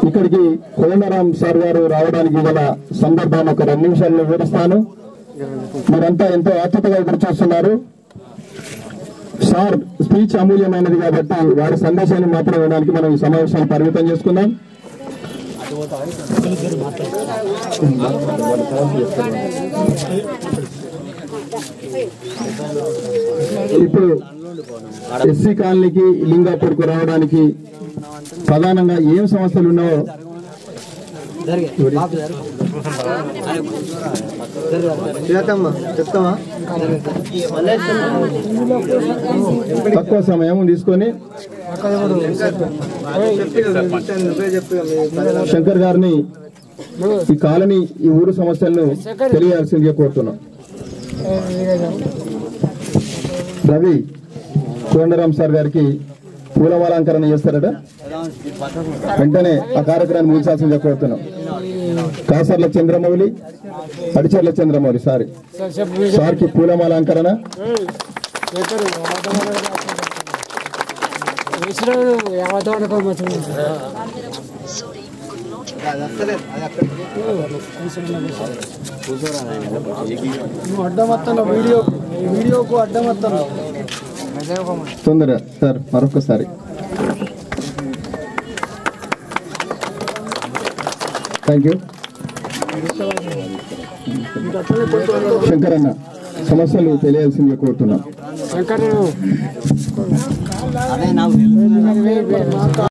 ఇక్కడికి కోదండరాం సార్ గారు రావడానికి గల సందర్భాన్ని ఒక రెండు నిమిషాల్లో వివరిస్తాను మీరంతా ఎంతో ఆతృతగా ఎదురు చూస్తున్నారు సార్ స్పీచ్ అమూల్యమైనది కాబట్టి వారి సందేశాన్ని మాత్రం వినడానికి మనం ఈ సమావేశాన్ని పరిమితం చేసుకుందాం ఇప్పుడు ఎస్సీ కాలనీకి లింగాపూర్కు రావడానికి ప్రధానంగా ఏం సమస్యలు ఉన్నాయో చేతమ్మా చెప్తావా తక్కువ సమయం తీసుకొని నువ్వే చెప్పు మీ పది శంకర్ గారిని ఈ కాలనీ ఈ ఊరు సమస్యలను తెలియాల్సిందిగా కోరుతున్నాం రవి కోదండరాం సార్ గారికి పూలమాలంకరణ చేస్తారట వెంటనే ఆ కార్యక్రమాన్ని ముగించాల్సిందిగా కోరుతున్నాం కాసర్ల చంద్రమౌళి అడిచర్ల చంద్రమౌళి సారీ సార్కి పూలమాలంకరణ అడ్డమత్తన వీడియో వీడియోకు అడ్డమత్తన తొందర సార్ మరొకసారి థ్యాంక్ యూ శంకర్ అన్న సమస్యలు తెలియాల్సిందిగా కోరుతున్నాం